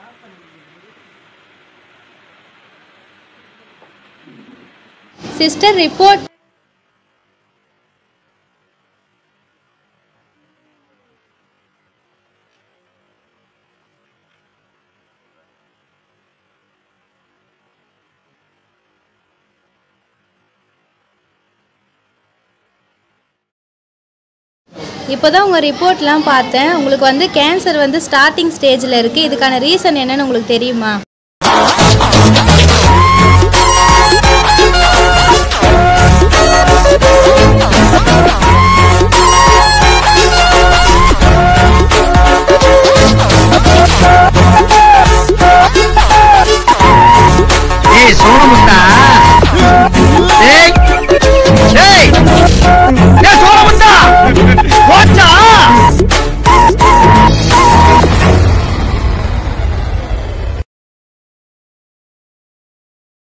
sister report இப்போ தான் உங்கள் ரிப்போர்ட்லாம் பார்த்தேன் உங்களுக்கு வந்து கேன்சர் வந்து ஸ்டார்டிங் ஸ்டேஜில் இருக்குது இதுக்கான ரீசன் என்னன்னு உங்களுக்கு தெரியுமா